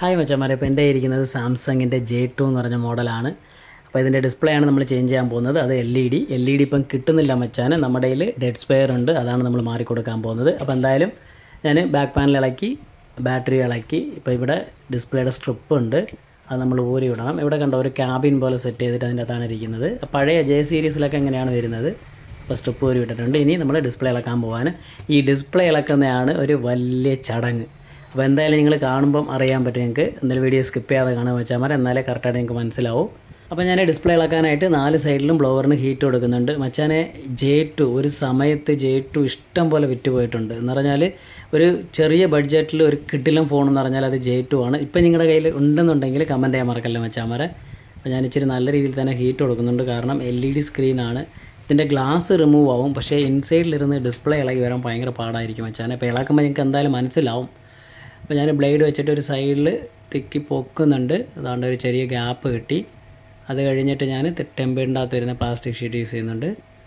hi മച്ചന്മാരെ ഇപ്പോൾ എൻ്റെ ഇരിക്കുന്നത് സാംസങ്ങിൻ്റെ ജെ ടു എന്ന് പറഞ്ഞ മോഡലാണ് അപ്പോൾ ഇതിൻ്റെ ഡിസ്പ്ലേ ആണ് നമ്മൾ ചേഞ്ച് ചെയ്യാൻ പോകുന്നത് അത് L E D L E D ഇപ്പം കിട്ടുന്നില്ല മച്ചാന് നമ്മുടെ കയ്യിൽ ഡെഡ് സ്പെയർ ഉണ്ട് അതാണ് നമ്മൾ മാറിക്കൊടുക്കാൻ പോകുന്നത് അപ്പോൾ എന്തായാലും ഞാൻ ബാക്ക് പാനൽ ഇളക്കി ബാറ്ററി ഇളക്കി ഇപ്പോൾ ഇവിടെ ഡിസ്പ്ലേയുടെ സ്ട്രിപ്പ് ഉണ്ട് അത് നമ്മൾ ഊരി വിടണം ഇവിടെ കണ്ട ഒരു ക്യാബിൻ പോലെ സെറ്റ് ചെയ്തിട്ട് അതിൻ്റെ അകത്താണ് ഇരിക്കുന്നത് പഴയ ജെ സീരീസിലൊക്കെ എങ്ങനെയാണ് വരുന്നത് ഇപ്പോൾ സ്ട്രിപ്പ് ഊരി വിട്ടിട്ടുണ്ട് ഇനി നമ്മൾ ഡിസ്പ്ലേ ഇളക്കാൻ പോകാൻ ഈ ഡിസ്പ്ലേ ഇളക്കുന്നതാണ് ഒരു വലിയ ചടങ്ങ് അപ്പോൾ എന്തായാലും നിങ്ങൾ കാണുമ്പം അറിയാൻ പറ്റും നിങ്ങൾക്ക് എന്തായാലും വീഡിയോ സ്കിപ്പ് ചെയ്യാതെ കാണാൻ വെച്ചാൽ മതി എന്നാലേ കറക്റ്റായിട്ട് നിങ്ങൾക്ക് മനസ്സിലാവും അപ്പോൾ ഞാൻ ഡിസ്പ്ലേ ഇളക്കാനായിട്ട് നാല് സൈഡിലും ബ്ലോവറിന് ഹീറ്റ് കൊടുക്കുന്നുണ്ട് മച്ചാനെ ജെ ടു ഒരു സമയത്ത് ജെ ടു ഇഷ്ടം പോലെ വിറ്റ് പോയിട്ടുണ്ട് എന്ന് പറഞ്ഞാൽ ഒരു ചെറിയ ബഡ്ജറ്റിൽ ഒരു കിട്ടിലും ഫോൺ എന്ന് പറഞ്ഞാൽ അത് ജെ ടു ആണ് ഇപ്പം നിങ്ങളുടെ കയ്യിൽ ഉണ്ടെന്നുണ്ടെങ്കിൽ കമൻറ്റ് ചെയ്യാൻ മറക്കല്ല മച്ചാമാരെ അപ്പോൾ ഞാൻ ഇച്ചിരി നല്ല രീതിയിൽ തന്നെ ഹീറ്റ് കൊടുക്കുന്നുണ്ട് കാരണം എൽ ഇ ഡി സ്ക്രീനാണ് ഇതിൻ്റെ ഗ്ലാസ് റിമൂവ് ആവും പക്ഷേ ഇൻസൈഡിലിരുന്ന് ഡിസ്പ്ലേ ഇളകി വരാൻ ഭയങ്കര പാടായിരിക്കും മച്ചാനെ അപ്പോൾ ഇളക്കുമ്പോൾ നിങ്ങൾക്ക് എന്തായാലും മനസ്സിലാവും അപ്പോൾ ഞാൻ ബ്ലേഡ് വെച്ചിട്ട് ഒരു സൈഡിൽ തിക്കി പൊക്കുന്നുണ്ട് അതാണ്ട് ഒരു ചെറിയ ഗ്യാപ്പ് കിട്ടി അത് കഴിഞ്ഞിട്ട് ഞാൻ ടെമ്പേറിൻ്റെ അകത്ത് വരുന്ന പ്ലാസ്റ്റിക് ഷീറ്റ് യൂസ് ചെയ്യുന്നുണ്ട്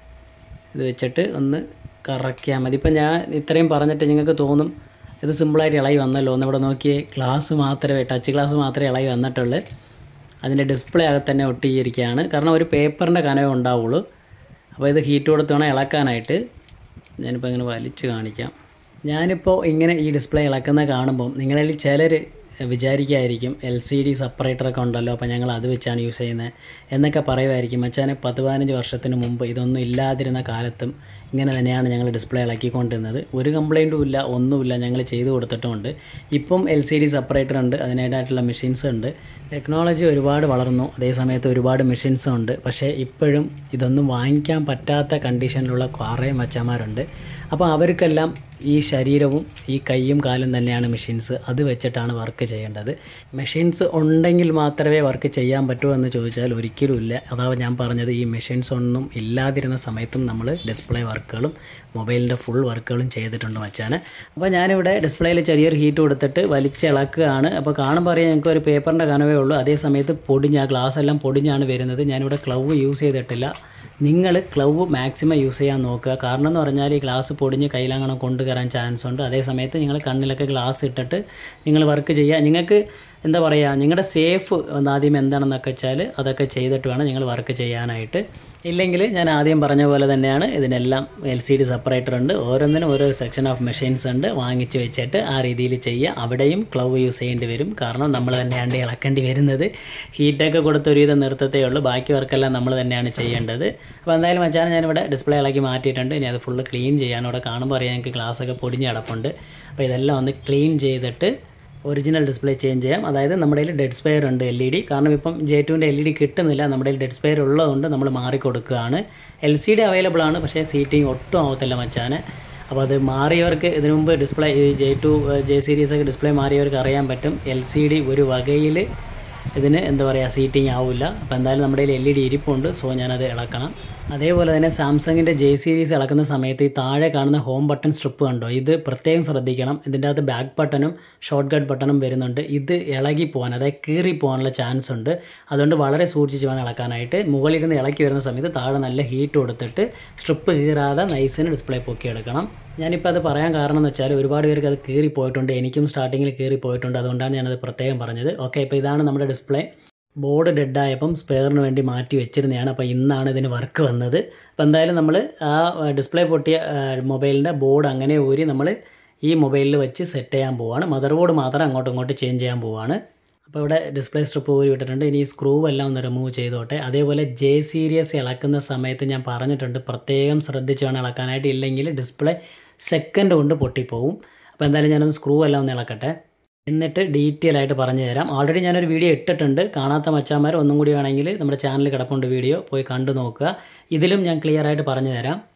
ഇത് വെച്ചിട്ട് ഒന്ന് കറക്കിയാൽ മതി ഇപ്പം ഞാൻ ഇത്രയും പറഞ്ഞിട്ട് നിങ്ങൾക്ക് തോന്നും ഇത് സിമ്പിളായിട്ട് ഇളകി വന്നല്ലോ ഒന്ന് ഇവിടെ നോക്കിയേ ഗ്ലാസ് മാത്രമേ ടച്ച് ഗ്ലാസ് മാത്രമേ ഇളകി വന്നിട്ടുള്ളൂ അതിൻ്റെ ഡിസ്പ്ലേ അകത്ത് തന്നെ ഒട്ടിയിരിക്കുകയാണ് കാരണം ഒരു പേപ്പറിൻ്റെ കനവേ ഉണ്ടാവുള്ളൂ അപ്പോൾ ഇത് ഹീറ്റ് കൊടുത്ത് വേണം ഇളക്കാനായിട്ട് ഞാനിപ്പോൾ ഇങ്ങനെ വലിച്ച് കാണിക്കാം ഞാനിപ്പോൾ ഇങ്ങനെ ഈ ഡിസ്പ്ലേ ഇളക്കുന്ന കാണുമ്പം നിങ്ങളിൽ ചിലർ വിചാരിക്കുമായിരിക്കും എൽ സി ഡി സെപ്പറേറ്ററൊക്കെ ഉണ്ടല്ലോ അപ്പോൾ ഞങ്ങൾ അത് വെച്ചാണ് യൂസ് ചെയ്യുന്നത് എന്നൊക്കെ പറയുമായിരിക്കും മച്ചാനെ പത്ത് പതിനഞ്ച് വർഷത്തിന് മുമ്പ് ഇതൊന്നും ഇല്ലാതിരുന്ന കാലത്തും ഇങ്ങനെ തന്നെയാണ് ഞങ്ങൾ ഡിസ്പ്ലേ ഇളക്കിക്കൊണ്ടിരുന്നത് ഒരു കംപ്ലൈൻറ്റും ഇല്ല ഒന്നുമില്ല ഞങ്ങൾ ചെയ്തു കൊടുത്തിട്ടുമുണ്ട് ഇപ്പം എൽ സി ഡി സെപ്പറേറ്റർ ഉണ്ട് അതിനായിട്ടുള്ള മെഷീൻസ് ഉണ്ട് ടെക്നോളജി ഒരുപാട് വളർന്നു അതേ സമയത്ത് ഒരുപാട് മെഷീൻസും ഉണ്ട് പക്ഷേ ഇപ്പോഴും ഇതൊന്നും വാങ്ങിക്കാൻ പറ്റാത്ത കണ്ടീഷനിലുള്ള കുറേ മച്ചന്മാരുണ്ട് അപ്പോൾ അവർക്കെല്ലാം ഈ ശരീരവും ഈ കൈയും കാലും തന്നെയാണ് മെഷീൻസ് അത് വെച്ചിട്ടാണ് വർക്ക് ചെയ്യേണ്ടത് മെഷീൻസ് ഉണ്ടെങ്കിൽ മാത്രമേ വർക്ക് ചെയ്യാൻ പറ്റൂ എന്ന് ചോദിച്ചാൽ ഒരിക്കലും ഇല്ല അതാ ഞാൻ പറഞ്ഞത് ഈ മെഷീൻസ് ഒന്നും ഇല്ലാതിരുന്ന സമയത്തും നമ്മൾ ഡിസ്പ്ലേ വർക്കുകളും മൊബൈലിൻ്റെ ഫുൾ വർക്കുകളും ചെയ്തിട്ടുണ്ട് മച്ചാന് അപ്പോൾ ഞാനിവിടെ ഡിസ്പ്ലേയിൽ ചെറിയൊരു ഹീറ്റ് കൊടുത്തിട്ട് വലിച്ചിളക്കുകയാണ് അപ്പോൾ കാണുമ്പോൾ അറിയാം ഞങ്ങൾക്ക് ഒരു പേപ്പറിൻ്റെ കനവേ ഉള്ളൂ അതേ സമയത്ത് പൊടിഞ്ഞ ഗ്ലാസ് എല്ലാം പൊടിഞ്ഞാണ് വരുന്നത് ഞാനിവിടെ ക്ലൗ യൂസ് ചെയ്തിട്ടില്ല നിങ്ങൾ ക്ലൗ മാക്സിമം യൂസ് ചെയ്യാൻ നോക്കുക കാരണം എന്ന് പറഞ്ഞാൽ ഈ ഗ്ലാസ് പൊടിഞ്ഞ് കയ്യിലങ്ങനെ കൊണ്ടുകയറാൻ ചാൻസ് ഉണ്ട് അതേ സമയത്ത് നിങ്ങൾ കണ്ണിലൊക്കെ ഗ്ലാസ് ഇട്ടിട്ട് നിങ്ങൾ വർക്ക് ചെയ്യുക നിങ്ങൾക്ക് എന്താ പറയുക നിങ്ങളുടെ സേഫ് ഒന്ന് ആദ്യം എന്താണെന്നൊക്കെ വെച്ചാൽ അതൊക്കെ ചെയ്തിട്ട് വേണം നിങ്ങൾ വർക്ക് ചെയ്യാനായിട്ട് ഇല്ലെങ്കിൽ ഞാൻ ആദ്യം പറഞ്ഞ പോലെ തന്നെയാണ് ഇതിനെല്ലാം എൽ സി ഡി സെപ്പറേറ്റർ ഉണ്ട് ഓരോന്നിനും ഓരോ സെക്ഷൻ ഓഫ് മെഷീൻസ് ഉണ്ട് വാങ്ങിച്ച് വെച്ചിട്ട് ആ രീതിയിൽ ചെയ്യുക അവിടെയും ക്ലൗ യൂസ് ചെയ്യേണ്ടി വരും കാരണം നമ്മൾ തന്നെയാണ് ഇളക്കേണ്ടി വരുന്നത് ഹീറ്റൊക്കെ കൊടുത്ത് ഒരുവിധം നിർത്തത്തേ ഉള്ളൂ ബാക്കി വർക്കെല്ലാം നമ്മൾ തന്നെയാണ് ചെയ്യേണ്ടത് അപ്പോൾ എന്തായാലും വെച്ചാൽ ഞാനിവിടെ ഡിസ്പ്ലേ ഇളക്കി മാറ്റിയിട്ടുണ്ട് ഇനി അത് ഫുള്ള് ക്ലീൻ ചെയ്യാൻ ഇവിടെ കാണുമ്പോൾ അറിയാം എനിക്ക് ഗ്ലാസ്സൊക്കെ പൊടിഞ്ഞ് കിടപ്പുണ്ട് അപ്പോൾ ഇതെല്ലാം ഒന്ന് ക്ലീൻ ചെയ്തിട്ട് ഒറിജിനൽ ഡിസ്പ്ലേ ചേഞ്ച് ചെയ്യാം അതായത് നമ്മുടെ കയ്യിൽ ഡെഡ് സ്പെയർ ഉണ്ട് എൽ ഇ ഡി കാരണം ഇപ്പം ജെ ടുവിൻ്റെ എൽ ഇ ഡി കിട്ടുന്നില്ല നമ്മുടെ കയ്യിൽ ഡെഡ് സ്പെയർ ഉള്ളതുകൊണ്ട് നമ്മൾ മാറിക്കൊടുക്കുകയാണ് എൽ സി ഡി അവൈലബിൾ ആണ് പക്ഷേ സീറ്റിംഗ് ഒട്ടും ആവത്തില്ല മച്ചാന് അപ്പോൾ അത് മാറിയവർക്ക് ഇതിനു മുമ്പ് ഡിസ്പ്ലേ ഈ ജെ ടു ജെ സീരീസൊക്കെ ഡിസ്പ്ലേ മാറിയവർക്ക് അറിയാൻ പറ്റും എൽ സി ഡി ഒരു വകയിൽ ഇതിന് എന്താ പറയുക സീറ്റിംഗ് ആവില്ല അപ്പോൾ എന്തായാലും നമ്മുടെ കയ്യിൽ എൽ ഇ ഡി ഇരിപ്പുണ്ട് സോ ഞാനത് ഇളക്കണം അതേപോലെ തന്നെ സാംസങ്ങിൻ്റെ ജെ സീരീസ് ഇളക്കുന്ന സമയത്ത് ഈ താഴെ കാണുന്ന ഹോം ബട്ടൺ സ്ട്രിപ്പ് കണ്ടോ ഇത് പ്രത്യേകം ശ്രദ്ധിക്കണം ഇതിൻ്റെ അകത്ത് ബാക്ക് ബട്ടണും ഷോർട്ട് കട്ട് ബട്ടണും വരുന്നുണ്ട് ഇത് ഇളകി പോകാൻ അതായത് കീറി പോകാനുള്ള ചാൻസ് ഉണ്ട് അതുകൊണ്ട് വളരെ സൂക്ഷിച്ച് വേണം ഇളക്കാനായിട്ട് മുകളിൽ നിന്ന് ഇളക്കി വരുന്ന സമയത്ത് താഴെ നല്ല ഹീറ്റ് കൊടുത്തിട്ട് സ്ട്രിപ്പ് കീറാതെ നൈസിന് ഡിസ്പ്ലേ പൊക്കിയെടുക്കണം ഞാനിപ്പോൾ അത് പറയാൻ കാരണം എന്ന് വെച്ചാൽ ഒരുപാട് പേർക്ക് അത് കീറി പോയിട്ടുണ്ട് എനിക്കും സ്റ്റാർട്ടിങ്ങിൽ കീറി പോയിട്ടുണ്ട് അതുകൊണ്ടാണ് ഞാനത് പ്രത്യേകം പറഞ്ഞത് ഓക്കെ ഇപ്പോൾ ഇതാണ് നമ്മുടെ ഡിസ്പ്ലേ ബോർഡ് ഡെഡായപ്പം സ്പെയറിന് വേണ്ടി മാറ്റി വെച്ചിരുന്നതാണ് അപ്പോൾ ഇന്നാണ് ഇതിന് വർക്ക് വന്നത് അപ്പോൾ എന്തായാലും നമ്മൾ ആ ഡിസ്പ്ലേ പൊട്ടിയ മൊബൈലിൻ്റെ ബോർഡ് അങ്ങനെ ഊരി നമ്മൾ ഈ മൊബൈലിൽ വെച്ച് സെറ്റ് ചെയ്യാൻ പോവുകയാണ് മദർ ബോർഡ് മാത്രം അങ്ങോട്ടും ഇങ്ങോട്ടും ചേഞ്ച് ചെയ്യാൻ പോവുകയാണ് അപ്പോൾ ഇവിടെ ഡിസ്പ്ലേ സ്ട്രിപ്പ് ഊരി വിട്ടിട്ടുണ്ട് ഇനി ഈ സ്ക്രൂ എല്ലാം ഒന്ന് റിമൂവ് ചെയ്തോട്ടെ അതേപോലെ ജെ സീരീസ് ഇളക്കുന്ന സമയത്ത് ഞാൻ പറഞ്ഞിട്ടുണ്ട് പ്രത്യേകം ശ്രദ്ധിച്ച് വേണം ഇളക്കാനായിട്ട് ഇല്ലെങ്കിൽ ഡിസ്പ്ലേ സെക്കൻഡ് കൊണ്ട് പൊട്ടിപ്പോവും അപ്പോൾ എന്തായാലും ഞാനൊന്ന് സ്ക്രൂ എല്ലാം ഒന്ന് ഇളക്കട്ടെ എന്നിട്ട് ഡീറ്റെയിൽ ആയിട്ട് പറഞ്ഞു തരാം ഓൾറെഡി ഞാനൊരു വീഡിയോ ഇട്ടിട്ടുണ്ട് കാണാത്ത മച്ചാന്മാർ ഒന്നും കൂടി വേണമെങ്കിൽ നമ്മുടെ ചാനലിൽ കിടപ്പുണ്ട് വീഡിയോ പോയി കണ്ടു നോക്കുക ഇതിലും ഞാൻ ക്ലിയർ ആയിട്ട് പറഞ്ഞു തരാം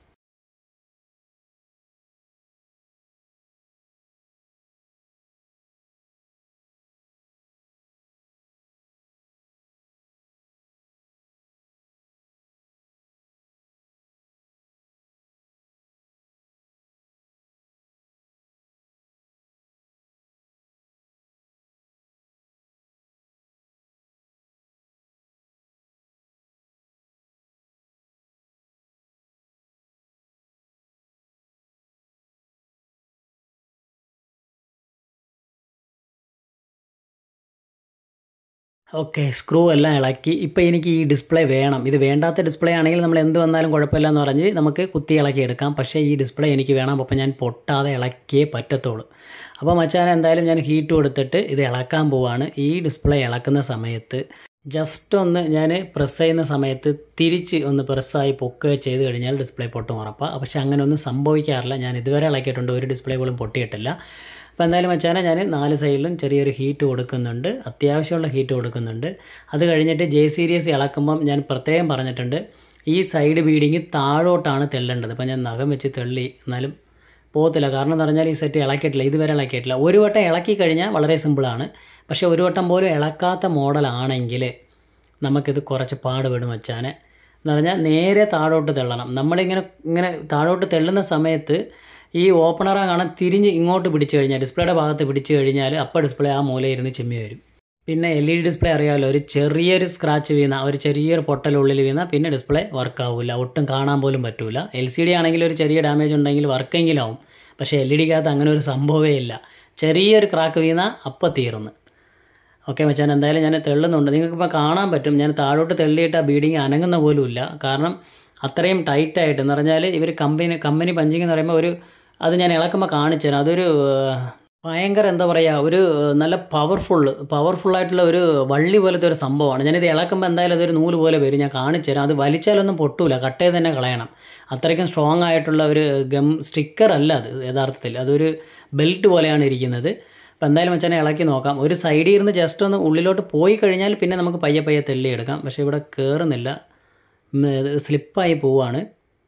ഓക്കെ സ്ക്രൂ എല്ലാം ഇളക്കി ഇപ്പോൾ എനിക്ക് ഈ ഡിസ്പ്ലേ വേണം ഇത് വേണ്ടാത്ത ഡിസ്പ്ലേ ആണെങ്കിൽ നമ്മൾ എന്ത് വന്നാലും കുഴപ്പമില്ല എന്ന് പറഞ്ഞ് നമുക്ക് കുത്തി ഇളക്കി എടുക്കാം പക്ഷേ ഈ ഡിസ്പ്ലേ എനിക്ക് വേണം അപ്പോൾ ഞാൻ പൊട്ടാതെ ഇളക്കിയേ പറ്റത്തുള്ളൂ അപ്പോൾ മച്ചാൻ എന്തായാലും ഞാൻ ഹീറ്റ് കൊടുത്തിട്ട് ഇത് ഇളക്കാൻ പോവാണ് ഈ ഡിസ്പ്ലേ ഇളക്കുന്ന സമയത്ത് ജസ്റ്റ് ഒന്ന് ഞാൻ പ്രസ് ചെയ്യുന്ന സമയത്ത് തിരിച്ച് ഒന്ന് പ്രസ്സായി പൊക്കുകയോ ചെയ്ത് കഴിഞ്ഞാൽ ഡിസ്പ്ലേ പൊട്ടും ഉറപ്പാണ് പക്ഷേ അങ്ങനെ ഒന്നും സംഭവിക്കാറില്ല ഞാൻ ഇതുവരെ ഇളക്കിയിട്ടുണ്ട് ഒരു ഡിസ്പ്ലേ പോലും പൊട്ടിയിട്ടില്ല അപ്പോൾ എന്തായാലും വെച്ചാൽ ഞാൻ നാല് സൈഡിലും ചെറിയൊരു ഹീറ്റ് കൊടുക്കുന്നുണ്ട് അത്യാവശ്യമുള്ള ഹീറ്റ് കൊടുക്കുന്നുണ്ട് അത് കഴിഞ്ഞിട്ട് ജെ സീരീസ് ഇളക്കുമ്പം ഞാൻ പ്രത്യേകം പറഞ്ഞിട്ടുണ്ട് ഈ സൈഡ് ബീഡിങ് താഴോട്ടാണ് തെല്ലേണ്ടത് അപ്പോൾ ഞാൻ നഖം വെച്ച് തെള്ളി എന്നാലും പോകത്തില്ല കാരണം എന്ന് പറഞ്ഞാൽ ഈ സെറ്റ് ഇളക്കിയിട്ടില്ല ഇതുവരെ ഇളക്കിയിട്ടില്ല ഒരു വട്ടം ഇളക്കി കഴിഞ്ഞാൽ വളരെ സിമ്പിളാണ് പക്ഷേ ഒരു വട്ടം പോലും ഇളക്കാത്ത മോഡലാണെങ്കിൽ നമുക്കിത് കുറച്ച് പാടുപെടും വെച്ചാന് എന്ന് പറഞ്ഞാൽ നേരെ താഴോട്ട് തെള്ളണം നമ്മളിങ്ങനെ ഇങ്ങനെ താഴോട്ട് തെള്ളുന്ന സമയത്ത് ഈ ഓപ്പണറെ കാണാൻ തിരിഞ്ഞ് ഇങ്ങോട്ട് പിടിച്ചു കഴിഞ്ഞാൽ ഡിസ്പ്ലേയുടെ ഭാഗത്ത് പിടിച്ചു കഴിഞ്ഞാൽ അപ്പോൾ ഡിസ്പ്ലേ ആ മൂലയിരുന്ന് ചിമ്മി വരും പിന്നെ എൽ ഇ ഡി ഡിസ്പ്ലേ അറിയാമല്ലോ ഒരു ചെറിയൊരു സ്ക്രാച്ച് വീണ ഒരു ചെറിയൊരു പൊട്ടൽ ഉള്ളിൽ വീണ പിന്നെ ഡിസ്പ്ലേ വർക്ക് ആവില്ല ഒട്ടും കാണാൻ പോലും പറ്റില്ല എൽ സി ഡി ആണെങ്കിൽ ഒരു ചെറിയ ഡാമേജ് ഉണ്ടെങ്കിൽ വർക്കെങ്കിലും ആവും പക്ഷേ എൽ ഇ ഡിക്കകത്ത് അങ്ങനെ ഒരു സംഭവമേ ഇല്ല ചെറിയൊരു ക്രാക്ക് വീണ അപ്പം തീർന്ന് ഓക്കെ മച്ചാൻ എന്തായാലും ഞാൻ തെള്ളുന്നുണ്ട് നിങ്ങൾക്കിപ്പോൾ കാണാൻ പറ്റും ഞാൻ താഴോട്ട് തെള്ളിയിട്ട് ആ ബീഡിങ് അനങ്ങുന്ന പോലും ഇല്ല കാരണം അത്രയും ടൈറ്റായിട്ട് എന്ന് പറഞ്ഞാൽ ഇവർ കമ്പനി കമ്പനി പഞ്ചിങ് എന്ന് പറയുമ്പോൾ ഒരു അത് ഞാൻ ഇളക്കുമ്പോൾ കാണിച്ചു തരാം അതൊരു ഭയങ്കര എന്താ പറയുക ഒരു നല്ല പവർഫുൾ പവർഫുള്ളായിട്ടുള്ള ഒരു വള്ളി പോലത്തെ ഒരു സംഭവമാണ് ഞാനിത് ഇളക്കുമ്പോൾ എന്തായാലും അതൊരു നൂല് പോലെ വരും ഞാൻ കാണിച്ചു തരാം അത് വലിച്ചാലൊന്നും പൊട്ടൂല കട്ട് ചെയ്ത് തന്നെ കളയണം അത്രയ്ക്കും സ്ട്രോങ് ആയിട്ടുള്ള ഒരു ഗം സ്റ്റിക്കർ അല്ല അത് യഥാർത്ഥത്തിൽ അതൊരു ബെൽറ്റ് പോലെയാണ് ഇരിക്കുന്നത് അപ്പോൾ എന്തായാലും വെച്ചാൽ ഇളക്കി നോക്കാം ഒരു സൈഡിൽ ഇരുന്ന് ജസ്റ്റ് ഒന്ന് ഉള്ളിലോട്ട് പോയി കഴിഞ്ഞാൽ പിന്നെ നമുക്ക് പയ്യെ പയ്യെ തെള്ളിയെടുക്കാം പക്ഷേ ഇവിടെ കയറുന്നില്ല സ്ലിപ്പായി പോവാണ്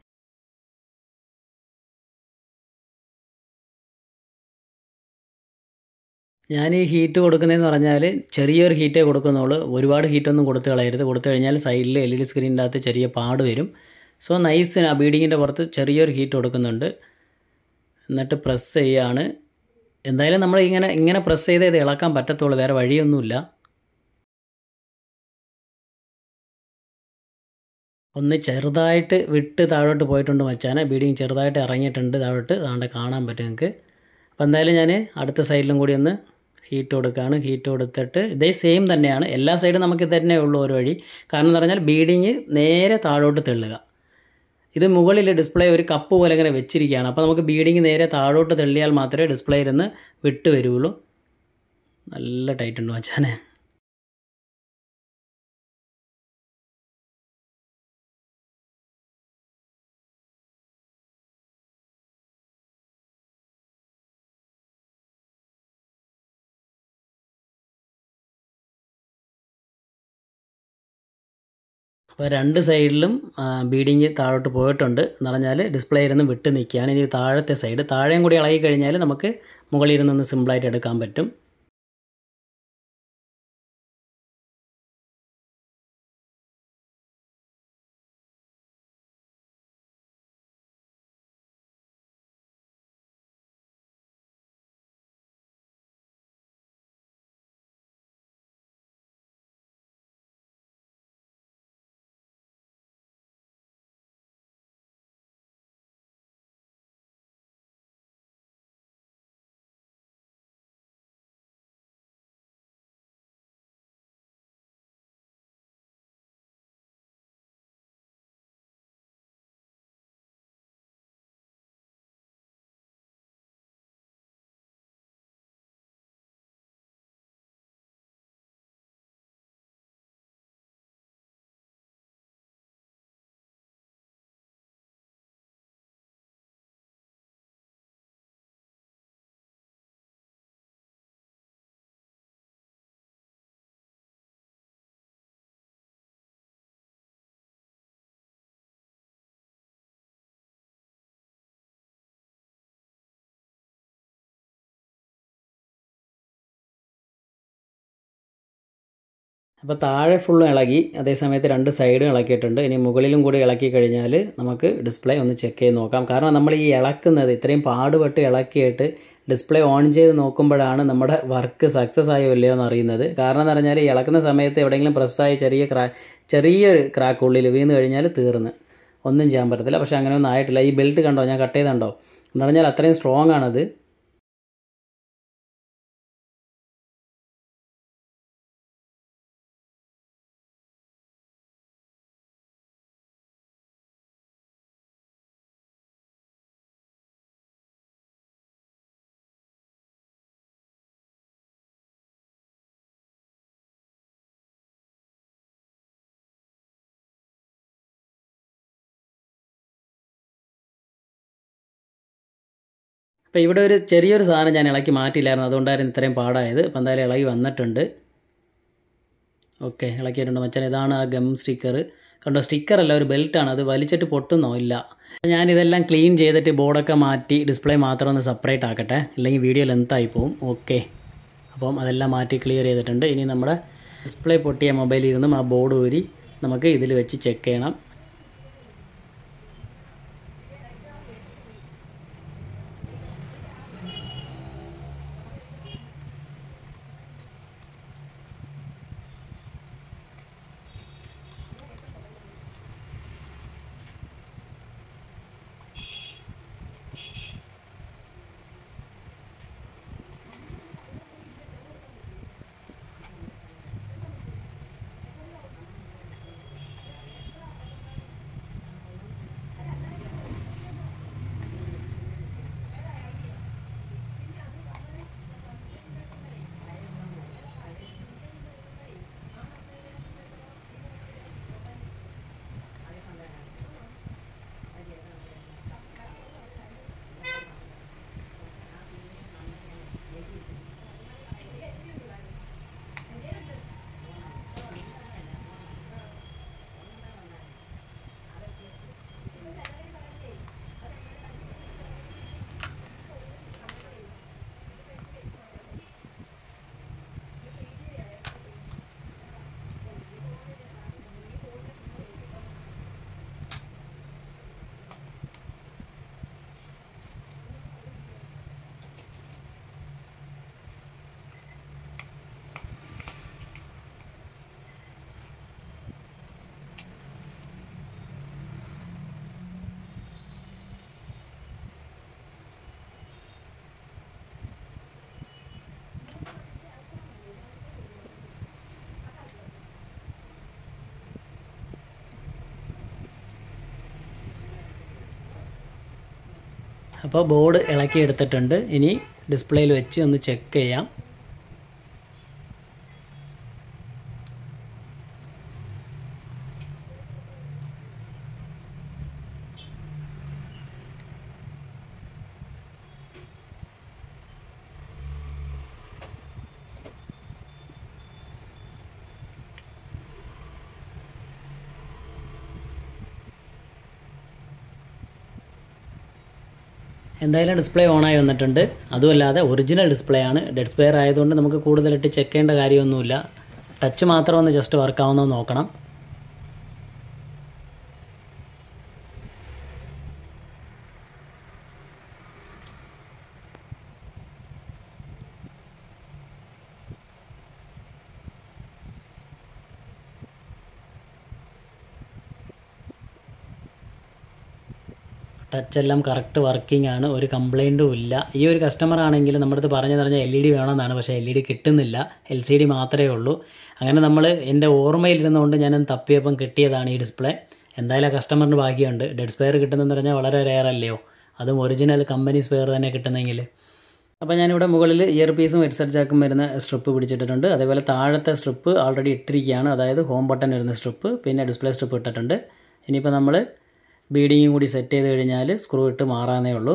ഞാൻ ഈ ഹീറ്റ് കൊടുക്കുന്നതെന്ന് പറഞ്ഞാൽ ചെറിയൊരു ഹീറ്റേ കൊടുക്കുന്നുള്ളൂ ഒരുപാട് ഹീറ്റൊന്നും കൊടുത്ത് കളയരുത് കൊടുത്തു കഴിഞ്ഞാൽ സൈഡിൽ എൽ ഇ ഡി സ്ക്രീനിൻ്റെ അകത്ത് ചെറിയ പാട് വരും സോ നൈസ് ആ ബീഡിങ്ങിൻ്റെ പുറത്ത് ചെറിയൊരു ഹീറ്റ് കൊടുക്കുന്നുണ്ട് എന്നിട്ട് പ്രസ് ചെയ്യാണ് എന്തായാലും നമ്മൾ ഇങ്ങനെ ഇങ്ങനെ പ്രസ് ചെയ്ത് ഇത് ഇളക്കാൻ പറ്റത്തുള്ളൂ വേറെ വഴിയൊന്നുമില്ല ഒന്ന് ചെറുതായിട്ട് വിട്ട് താഴോട്ട് പോയിട്ടുണ്ട് മച്ചാനെ ബീഡിങ് ചെറുതായിട്ട് ഇറങ്ങിയിട്ടുണ്ട് താഴോട്ട് അതുകൊണ്ട് കാണാൻ പറ്റും നിങ്ങൾക്ക് അപ്പോൾ എന്തായാലും ഞാൻ അടുത്ത സൈഡിലും കൂടി ഒന്ന് ഹീറ്റ് കൊടുക്കുകയാണ് ഹീറ്റ് കൊടുത്തിട്ട് ഇതേ സെയിം തന്നെയാണ് എല്ലാ സൈഡും നമുക്ക് ഇത് തന്നെ ഉള്ളൂ ഒരു വഴി കാരണം എന്ന് പറഞ്ഞാൽ ബീഡിങ് നേരെ താഴോട്ട് തെള്ളുക ഇത് മുകളിൽ ഡിസ്പ്ലേ ഒരു കപ്പ് പോലെ ഇങ്ങനെ വെച്ചിരിക്കുകയാണ് അപ്പോൾ നമുക്ക് ബീഡിങ് നേരെ താഴോട്ട് തെള്ളിയാൽ മാത്രമേ ഡിസ്പ്ലേ ഇരുന്ന് വിട്ട് വരുള്ളൂ നല്ല ടൈറ്റ് ഉണ്ട് മച്ചാനെ അപ്പോൾ രണ്ട് സൈഡിലും ബീഡിങ് താഴോട്ട് പോയിട്ടുണ്ട് എന്ന് പറഞ്ഞാൽ ഡിസ്പ്ലേ ഇരുന്ന് വിട്ട് നിൽക്കുകയാണ് ഇനി താഴത്തെ സൈഡ് താഴെയും കൂടി ഇളകി കഴിഞ്ഞാൽ നമുക്ക് മുകളിൽ ഇരുന്നൊന്ന് സിമ്പിളായിട്ട് എടുക്കാൻ പറ്റും അപ്പോൾ താഴെ ഫുള്ളും ഇളകി അതേസമയത്ത് രണ്ട് സൈഡും ഇളക്കിയിട്ടുണ്ട് ഇനി മുകളിലും കൂടി ഇളക്കി കഴിഞ്ഞാൽ നമുക്ക് ഡിസ്പ്ലേ ഒന്ന് ചെക്ക് ചെയ്ത് നോക്കാം കാരണം നമ്മൾ ഈ ഇളക്കുന്നത് ഇത്രയും പാടുപെട്ട് ഇളക്കിയിട്ട് ഡിസ്പ്ലേ ഓൺ ചെയ്ത് നോക്കുമ്പോഴാണ് നമ്മുടെ വർക്ക് സക്സസ് ആയോ ഇല്ലയോ എന്ന് അറിയുന്നത് കാരണം എന്ന് പറഞ്ഞാൽ ഈ ഇളക്കുന്ന സമയത്ത് എവിടെയെങ്കിലും പ്രസ്സായി ചെറിയ ക്രാ ചെറിയൊരു ക്രാക്ക് ഉള്ളിൽ വീണ് കഴിഞ്ഞാൽ തീർന്ന് ഒന്നും ചെയ്യാൻ പറ്റത്തില്ല പക്ഷേ അങ്ങനെ ഒന്നും ആയിട്ടില്ല ഈ ബെൽറ്റ് കണ്ടോ ഞാൻ കട്ട് ചെയ്തുണ്ടോ എന്ന് പറഞ്ഞാൽ അത്രയും സ്ട്രോങ് ആണത് അപ്പോൾ ഇവിടെ ഒരു ചെറിയൊരു സാധനം ഞാൻ ഇളക്കി മാറ്റിയില്ലായിരുന്നു അതുകൊണ്ടായിരുന്നു ഇത്രയും പാടായത് അപ്പോൾ എന്തായാലും ഇളകി വന്നിട്ടുണ്ട് ഓക്കെ ഇളക്കിയിട്ടുണ്ട് മച്ചാൻ ഇതാണ് ആ ഗം സ്റ്റിക്കർ കണ്ടോ സ്റ്റിക്കറല്ല ഒരു ബെൽറ്റാണ് അത് വലിച്ചിട്ട് പൊട്ടുന്നോ ഇല്ല ഞാനിതെല്ലാം ക്ലീൻ ചെയ്തിട്ട് ബോർഡൊക്കെ മാറ്റി ഡിസ്പ്ലേ മാത്രം ഒന്ന് സെപ്പറേറ്റ് ആക്കട്ടെ അല്ലെങ്കിൽ വീഡിയോ ലെങ്തായി പോവും ഓക്കെ അപ്പം അതെല്ലാം മാറ്റി ക്ലിയർ ചെയ്തിട്ടുണ്ട് ഇനി നമ്മുടെ ഡിസ്പ്ലേ പൊട്ടിയ മൊബൈലിൽ നിന്നും ആ ബോർഡ് ഊരി നമുക്ക് ഇതിൽ വെച്ച് ചെക്ക് ചെയ്യണം അപ്പോൾ ബോർഡ് ഇളക്കി എടുത്തിട്ടുണ്ട് ഇനി ഡിസ്പ്ലേയിൽ വെച്ച് ഒന്ന് ചെക്ക് ചെയ്യാം എന്തായാലും ഡിസ്പ്ലേ ഓണായി വന്നിട്ടുണ്ട് അതുമല്ലാതെ ഒറിജിനൽ ഡിസ്പ്ലേ ആണ് ഡെഡ് സ്പെയർ ആയതുകൊണ്ട് നമുക്ക് കൂടുതലിട്ട് ചെക്ക് ചെയ്യേണ്ട കാര്യമൊന്നുമില്ല ടച്ച് മാത്രം ഒന്ന് ജസ്റ്റ് വർക്കാവുന്നത് നോക്കണം ടച്ച് എല്ലാം കറക്റ്റ് വർക്കിംഗ് ആണ് ഒരു കംപ്ലൈൻറ്റും ഇല്ല ഈ ഒരു കസ്റ്റമർ ആണെങ്കിൽ നമ്മുടെ അടുത്ത് പറഞ്ഞു പറഞ്ഞ എൽ ഇ ഡി വേണമെന്നാണ് പക്ഷേ എൽ ഇ ഡി കിട്ടുന്നില്ല എൽ സി ഡി മാത്രമേ ഉള്ളൂ അങ്ങനെ നമ്മൾ എൻ്റെ ഓർമ്മയിലിരുന്നുകൊണ്ട് ഞാൻ തപ്പിയപ്പം കിട്ടിയതാണ് ഈ ഡിസ്പ്ലേ എന്തായാലും ആ കസ്റ്റമറിന് ഭാഗ്യമുണ്ട് ഡെഡ് സ്പെയർ കിട്ടുന്നതെന്ന് പറഞ്ഞാൽ വളരെ റെയർ അല്ലയോ അതും ഒറിജിനൽ കമ്പനി സ്പെയർ തന്നെ കിട്ടുന്നെങ്കിൽ അപ്പോൾ ഞാനിവിടെ മുകളിൽ ഇയർ പീസും ഹെഡ്സെറ്റ് ജാക്കും വരുന്ന സ്ട്രിപ്പ് പിടിച്ചിട്ടിട്ടുണ്ട് അതേപോലെ താഴത്തെ സ്ട്രിപ്പ് ആൾറെഡി ഇട്ടിരിക്കുകയാണ് അതായത് ഹോം ബട്ടൺ വരുന്ന സ്ട്രിപ്പ് പിന്നെ ഡിസ്പ്ലേ സ്ട്രിപ്പ് ഇട്ടിട്ടുണ്ട് ഇനിയിപ്പോൾ നമ്മൾ ബീഡിങ്ങും കൂടി സെറ്റ് ചെയ്ത് കഴിഞ്ഞാൽ സ്ക്രൂ ഇട്ട് മാറാനേ ഉള്ളൂ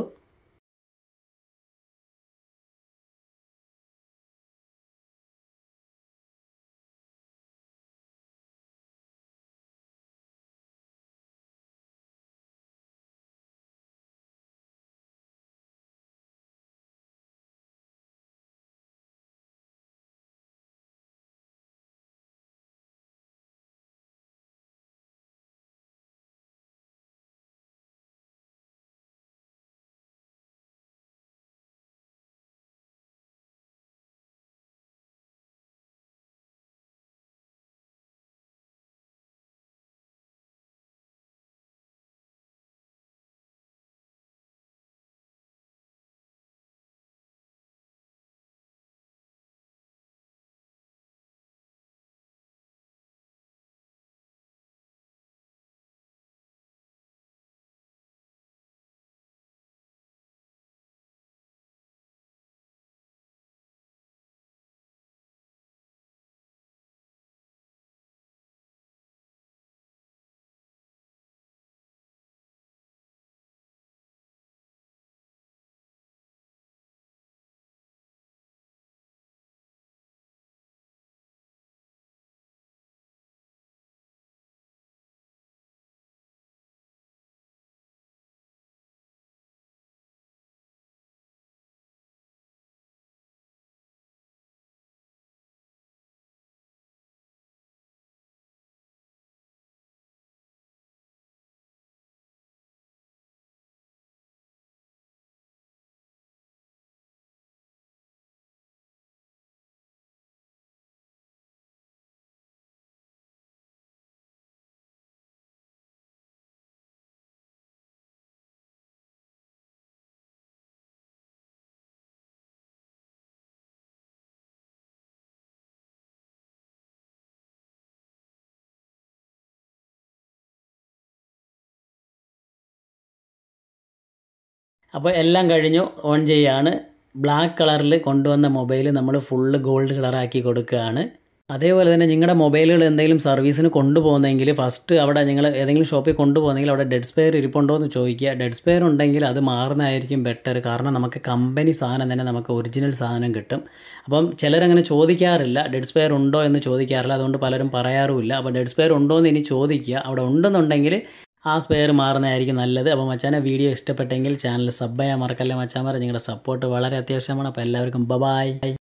അപ്പോൾ എല്ലാം കഴിഞ്ഞു ഓൺ ചെയ്യാണ് ബ്ലാക്ക് കളറിൽ കൊണ്ടുവന്ന മൊബൈൽ നമ്മൾ ഫുള്ള് ഗോൾഡ് കളറാക്കി കൊടുക്കുകയാണ് അതേപോലെ തന്നെ നിങ്ങളുടെ മൊബൈലുകൾ എന്തെങ്കിലും സർവീസിന് കൊണ്ടുപോകുന്നെങ്കിൽ ഫസ്റ്റ് അവിടെ നിങ്ങൾ ഏതെങ്കിലും ഷോപ്പിൽ കൊണ്ടുപോകുന്നെങ്കിൽ അവിടെ ഡെഡ് സ്പെയർ ഇരിപ്പുണ്ടോ എന്ന് ചോദിക്കുക ഡെഡ് സ്പെയർ ഉണ്ടെങ്കിൽ അത് മാറുന്നതായിരിക്കും ബെറ്റർ കാരണം നമുക്ക് കമ്പനി സാധനം തന്നെ നമുക്ക് ഒറിജിനൽ സാധനം കിട്ടും അപ്പം ചിലരങ്ങനെ ചോദിക്കാറില്ല ഡെഡ് സ്പെയർ ഉണ്ടോ എന്ന് ചോദിക്കാറില്ല അതുകൊണ്ട് പലരും പറയാറുമില്ല അപ്പോൾ ഡെഡ് സ്പെയർ ഉണ്ടോ എന്ന് ഇനി ചോദിക്കുക അവിടെ ഉണ്ടെന്നുണ്ടെങ്കിൽ ആ സ്പെയർ മാറുന്നതായിരിക്കും നല്ലത് അപ്പോൾ മച്ചാനെ വീഡിയോ ഇഷ്ടപ്പെട്ടെങ്കിൽ ചാനൽ സബ് ചെയ്യാൻ മറക്കല്ലേ മച്ചാമാരെ നിങ്ങളുടെ സപ്പോർട്ട് വളരെ അത്യാവശ്യമാണ് അപ്പോൾ എല്ലാവർക്കും ബബായ്